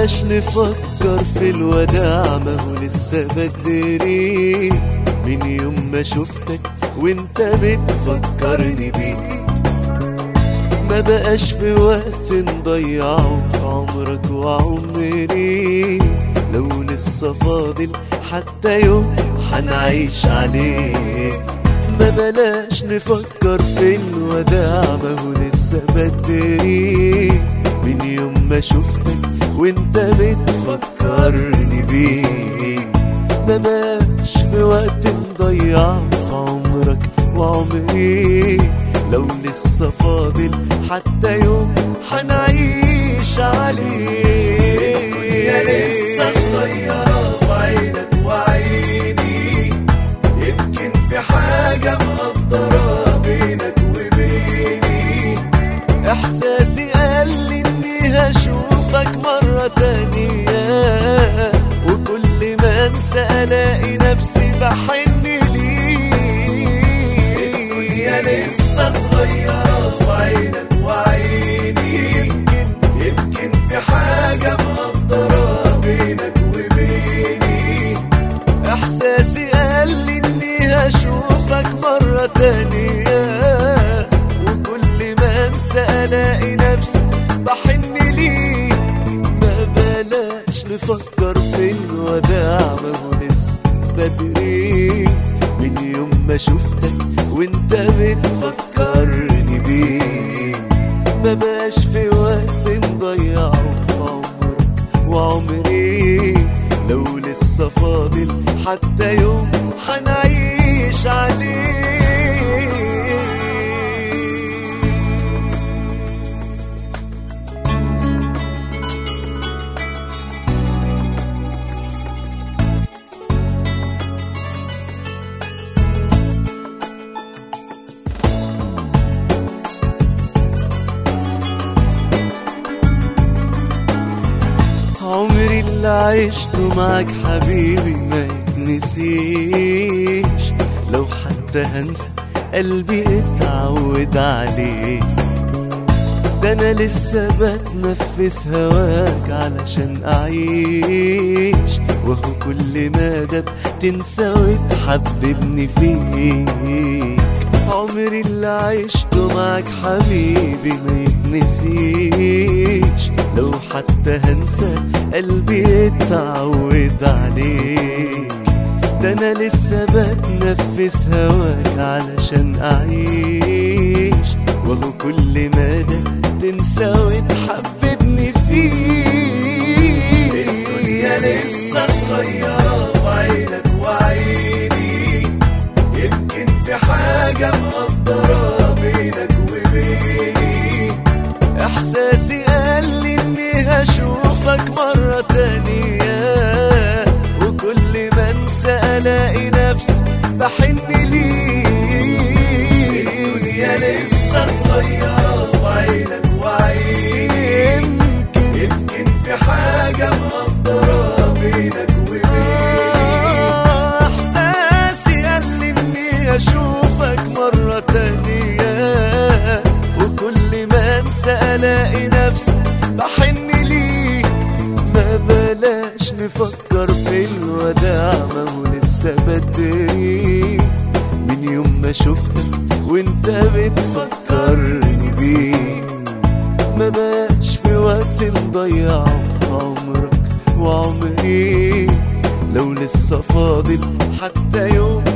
بلاش نفكر في الوداع ما هو لسه بدري من يوم ما شفتك وانت بتفكرني بيه ما بقاش في وقت نضيعه في عمرك وعمري لو لسه فاضل حتى يوم حنعيش عليه ما بلاش نفكر في الوداع ما هو لسه بدري من يوم ما شفتك وانت بتفكرني بيه ما بقاش في وقت نضيعه في عمرك وعمري لو لسه فاضل حتى يوم حنعيش عليه الدنيا لسه صغيرة في عينك وعيني يمكن في حاجة مقدرة بينك وبيني احساسي قال لي اني هشوفك مرة تانية وكل ما انسى الاقي نفسي بحن الدنيا ليك لسه صغيرة في عينك وعيني يمكن يمكن في حاجة مقدرة بينك وبيني احساسي قال لي اني هشوفك مرة تانية وكل ما انسى الاقي نفسي بحن ليك ما بلاش نفكر في الوداع ما هو لسه بدري من يوم ما شفتك وانت بتفكرني بيه ما بقاش في وقت نضيعه في عمرك وعمري لو لسه فاضل حتى يوم حنعيش عليه عمري اللي عشته معك حبيبي ما يتنسيش لو حتى هنسى قلبي اتعود عليه ده انا لسه بتنفس هواك علشان اعيش وهو كل ما ده تنسى وتحببني فيك عمري اللي عشته معك حبيبي ما يتنسيش لو حتى هنسى قلبي اتعود عليك ده انا لسه بتنفس هواك علشان اعيش وهو كل ما ده تنسى وتحببني فيك الدنيا لسه صغيرة في عينك وعيني يمكن في حاجة مقدرة بينك وبيني احساسي قال لي اني هشوفك مرة تانية وكل ما انسى الاقي نفسي بحن الدنيا ليك لسه صغيرة في عينك وعيني يمكن يمكن في حاجة مقدرة بينك وبيني احساسي قال لي اني اشوفك مرة تانية وكل ما انسى الاقي نفسي بحن ليك ما بلاش نفكر في الوداع ما هو لسه بدري من يوم ما شفتك وانت بتفكرني بيه ما بقاش في وقت نضيعه في عمرك وعمري لو لسه فاضل حتى يوم